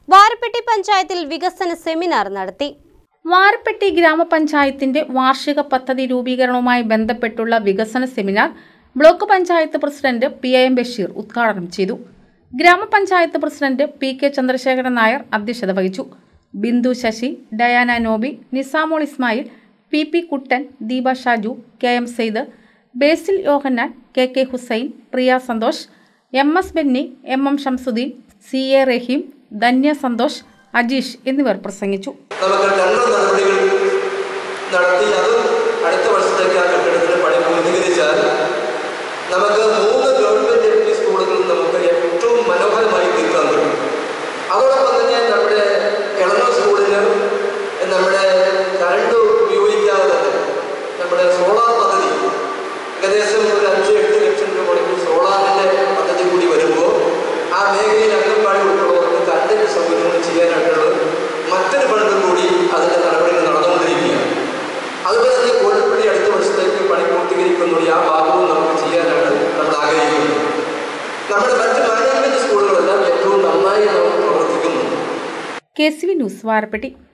വാരപ്പെട്ടി പഞ്ചായത്തിൽ വികസന സെമിനാർ നടത്തി വാരപ്പെട്ടി ഗ്രാമപഞ്ചായത്തിന്റെ വാർഷിക പദ്ധതി രൂപീകരണവുമായി ബന്ധപ്പെട്ടുള്ള വികസന seminar block panchayat president P M Basheer ഉദ്ഘാടനം ചെയ്തു ഗ്രാമപഞ്ചായത്ത് president P K Chandrasekharan Nair അധ്യക്ഷത വഹിച്ചു Bindu Sasi Diana Nobi Nisamol Ismail P P Kuttan Deepa Shaju K M Sayed Basil Yohannan K K Hussain Priya Santhosh M S Benny M M Shamsuddin C A Rahim Dhanya Santhosh Ajeesh എന്നിവർ പ്രസംഗിച്ചു നമുക്ക് ടെൻഡർ നടപടികൾ നടത്തി അത് അടുത്ത വർഷത്തേക്ക് ആ കെട്ടിടത്തിന് പണി പൂർത്തീകരിച്ചാൽ നമുക്ക് മൂന്ന് ഗവൺമെന്റ് എൽ പി സ്കൂളുകളും നമുക്ക് ഏറ്റവും മനോഹരമായി തീർക്കാൻ കഴിയും അതോടൊപ്പം തന്നെ നമ്മുടെ എളന്നൂർ സ്കൂളിന് നമ്മുടെ കറണ്ട് ഉപയോഗിക്കാതെ തന്നെ നമ്മുടെ സോളാർ പദ്ധതി ഏകദേശം ഒരു അഞ്ച് എട്ട് ലക്ഷം രൂപ മുടക്കി സോളാറിന്റെ പദ്ധതി കൂടി വരുമ്പോൾ ആ മേഖലയിൽ അംഗൻവാടി ഉൾപ്പെടെയുള്ളവർക്ക് കറണ്ട് സൗകര്യങ്ങൾ ചെയ്യാനായിട്ടുള്ളത് മറ്റൊരു ഫണ്ടും കൂടി അതിന്റെ നടപടികൾ നടന്നുകൊണ്ടിരിക്കുകയാണ് അതുപോലെ തന്നെ കോഴിപ്പള്ളി അടുത്ത വർഷത്തേക്ക് പണി പൂർത്തീകരിക്കുന്ന ആ ഭാഗവും നമുക്ക് ചെയ്യാനാണ് നമ്മൾ ആഗ്രഹിക്കുന്നത് നമ്മുടെ മറ്റ് മാനേജ്മെന്റ് സ്കൂളുകളെല്ലാം ഏറ്റവും നന്നായി നമുക്ക് പ്രവർത്തിക്കുന്നു K C V news Varappetty